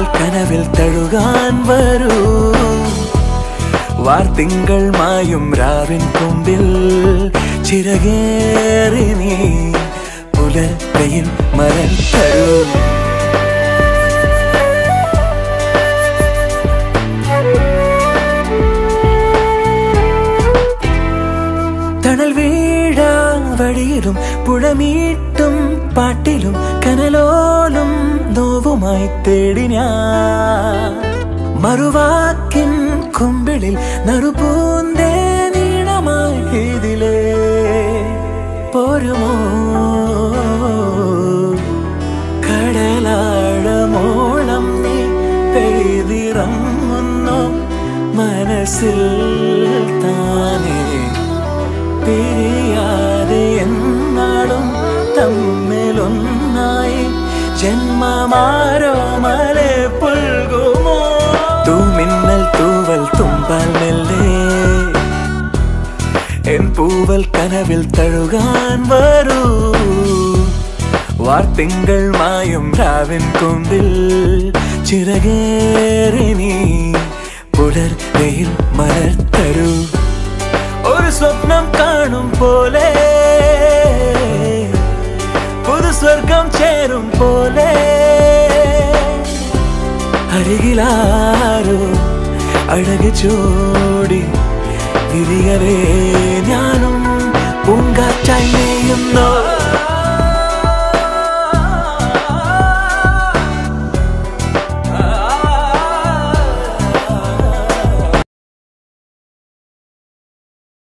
കനവിൽ തഴുകാൻ വരൂ വാർത്തിങ്കൾ മായും രാവിൻ കൊമ്പിൽ ചിറകേറി നീ പുലർക്കയിൽ മരൽ തരൂ തണൽ വീഴാ വഴിയിലും പുഴമീട്ടും പാട്ടിലും കനലോലും നോവുമായി തേടി ഞാൻ മറുവാക്കിൻ കുമ്പിളിൽ നറുപൂന്തേ നീണമായി ഇതിലേ പോരുമോ കടലാഴമോളം നീ പെയ്തിറങ്ങുന്നു മനസ്സിൽ താനേ പിരിയാതെ എന്നാളും തമ്മിലൊന്നായി ജന്മമാരോ മലെ പുൽകുമോ തൂമിന്നൽ തൂവൽ തുമ്പാൽ മെല്ലെ എൻ പൂവൽ കനവിൽ തഴുകാൻ വരൂ വാർത്തിങ്കൾ മായും രാവിൻ കൊമ്പിൽ ചിറകേറി നീ പുലർവയിൽ മലർത്തരൂ ഒരു സ്വപ്നം കാണും പോലെ പുതു സ്വർഗം ചേരും പോലെ അരികിലാരോ അഴക് ചൂടി വിരിയവേ ഞാനും പൂങ്കാറ്റായി നെയ്യുന്നോ